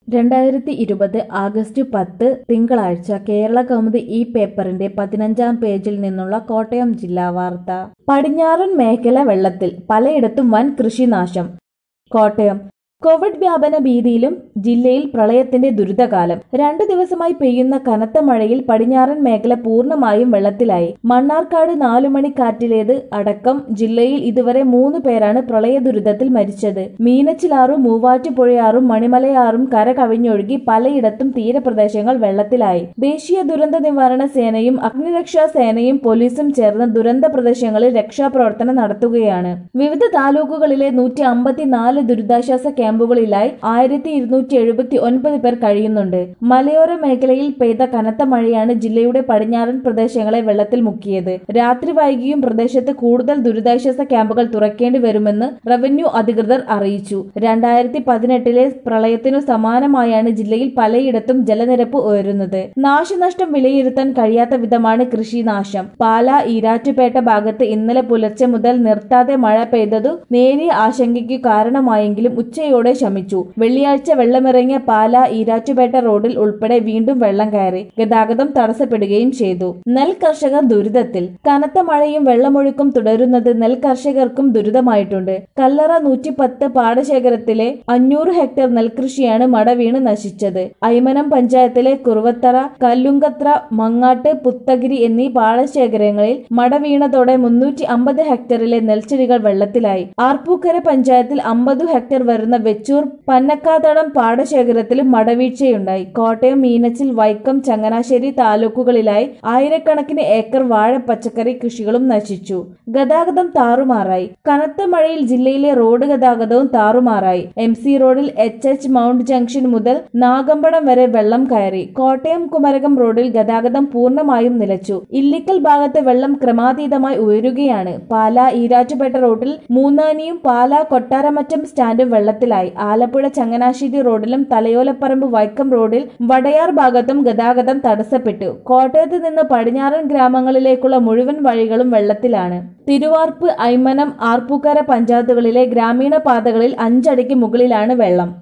രണ്ടായിരത്തി ഇരുപത് ആഗസ്റ്റ് പത്ത് തിങ്കളാഴ്ച കേരള കൗമുദി ഈ പേപ്പറിന്റെ പതിനഞ്ചാം പേജിൽ നിന്നുള്ള കോട്ടയം ജില്ലാ വാർത്ത പടിഞ്ഞാറൻ മേഖല വെള്ളത്തിൽ പലയിടത്തും വൻ കൃഷിനാശം കോട്ടയം കോവിഡ് വ്യാപന ഭീതിയിലും ജില്ലയിൽ പ്രളയത്തിന്റെ ദുരിതകാലം രണ്ടു ദിവസമായി പെയ്യുന്ന കനത്ത മഴയിൽ പടിഞ്ഞാറൻ മേഖല പൂർണ്ണമായും വെള്ളത്തിലായി മണ്ണാർക്കാട് നാലുമണിക്കാറ്റിലേത് അടക്കം ജില്ലയിൽ ഇതുവരെ മൂന്ന് പേരാണ് പ്രളയ ദുരിതത്തിൽ മരിച്ചത് മീനച്ചിലാറും മൂവാറ്റുപുഴയാറും മണിമലയാറും കര കവിഞ്ഞൊഴുകി പലയിടത്തും തീരപ്രദേശങ്ങൾ വെള്ളത്തിലായി ദേശീയ ദുരന്ത നിവാരണ സേനയും അഗ്നിരക്ഷാ സേനയും പോലീസും ചേർന്ന് ദുരന്ത പ്രദേശങ്ങളിൽ രക്ഷാപ്രവർത്തനം നടത്തുകയാണ് വിവിധ താലൂക്കുകളിലെ നൂറ്റി അമ്പത്തിനാല് ദുരിതാശ്വാസ ക്യാമ്പുകളിലായി ആയിരത്തി ഇരുന്നൂറ്റി എഴുപത്തി ഒൻപത് പേർ കഴിയുന്നുണ്ട് മലയോര മേഖലയിൽ പെയ്ത കനത്ത മഴയാണ് ജില്ലയുടെ പടിഞ്ഞാറൻ പ്രദേശങ്ങളെ വെള്ളത്തിൽ മുക്കിയത് രാത്രി വൈകിയും പ്രദേശത്ത് കൂടുതൽ ദുരിതാശ്വാസ ക്യാമ്പുകൾ തുറക്കേണ്ടി വരുമെന്ന് റവന്യൂ അധികൃതർ അറിയിച്ചു രണ്ടായിരത്തി പതിനെട്ടിലെ പ്രളയത്തിനു സമാനമായാണ് ജില്ലയിൽ പലയിടത്തും ജലനിരപ്പ് ഉയരുന്നത് നാശനഷ്ടം വിലയിരുത്താൻ കഴിയാത്ത വിധമാണ് കൃഷിനാശം പാല ഈരാറ്റുപേട്ട ഭാഗത്ത് ഇന്നലെ പുലർച്ചെ മുതൽ നിർത്താതെ മഴ പെയ്തതു നേരിയ ആശങ്കയ്ക്ക് കാരണമായെങ്കിലും ഉച്ചയോടെ ശമിച്ചു വെള്ളിയാഴ്ച വെള്ളമിറങ്ങിയ പാല ഈരാറ്റുപേട്ട റോഡിൽ ഉൾപ്പെടെ വീണ്ടും വെള്ളം കയറി ഗതാഗതം തടസ്സപ്പെടുകയും ചെയ്തു നെൽ കർഷകർ ദുരിതത്തിൽ കനത്ത മഴയും വെള്ളമൊഴുക്കും തുടരുന്നത് നെൽ കർഷകർക്കും ദുരിതമായിട്ടുണ്ട് കല്ലറ നൂറ്റിപ്പത്ത് പാടശേഖരത്തിലെ അഞ്ഞൂറ് ഹെക്ടർ നെൽകൃഷിയാണ് മട വീണ് നശിച്ചത് ഐമനം പഞ്ചായത്തിലെ കുറുവത്തറ കല്ലുങ്കത്ര മങ്ങാട്ട് പുത്തഗിരി എന്നീ പാടശേഖരങ്ങളിൽ മട വീണതോടെ മുന്നൂറ്റി അമ്പത് ഹെക്ടറിലെ നെൽച്ചെടികൾ വെള്ളത്തിലായി ആർപ്പൂക്കര പഞ്ചായത്തിൽ അമ്പത് ഹെക്ടർ വരുന്ന വെച്ചൂർ പന്നക്കാതടം പാടശേഖരത്തിലും മടവീഴ്ചയുണ്ടായി കോട്ടയം മീനച്ചിൽ വൈക്കം ചങ്ങനാശ്ശേരി താലൂക്കുകളിലായി ആയിരക്കണക്കിന് ഏക്കർ വാഴ പച്ചക്കറി കൃഷികളും നശിച്ചു ഗതാഗതം താറുമാറായി കനത്ത മഴയിൽ ജില്ലയിലെ റോഡ് ഗതാഗതവും താറുമാറായി എം സി റോഡിൽ എച്ച് എച്ച് മൗണ്ട് ജംഗ്ഷൻ മുതൽ നാഗമ്പടം വരെ വെള്ളം കയറി കോട്ടയം കുമരകം റോഡിൽ ഗതാഗതം പൂർണ്ണമായും നിലച്ചു ഇല്ലിക്കൽ ഭാഗത്ത് വെള്ളം ക്രമാതീതമായി ഉയരുകയാണ് പാല ഈരാറ്റുപേട്ട റോഡിൽ മൂന്നാനിയും പാല കൊട്ടാരമറ്റം സ്റ്റാൻഡും വെള്ളത്തിലായി ആലപ്പുഴ ചങ്ങനാശ്ശേരി റോഡിലും തലയോലപ്പറമ്പ് വൈക്കം റോഡിൽ വടയാർ ഭാഗത്തും ഗതാഗതം തടസ്സപ്പെട്ടു കോട്ടയത്ത് നിന്ന് പടിഞ്ഞാറൻ ഗ്രാമങ്ങളിലേക്കുള്ള മുഴുവൻ വഴികളും വെള്ളത്തിലാണ് തിരുവാർപ്പ് ഐമനം ആർപ്പൂക്കര പഞ്ചായത്തുകളിലെ ഗ്രാമീണ പാതകളിൽ അഞ്ചടിക്ക് മുകളിലാണ് വെള്ളം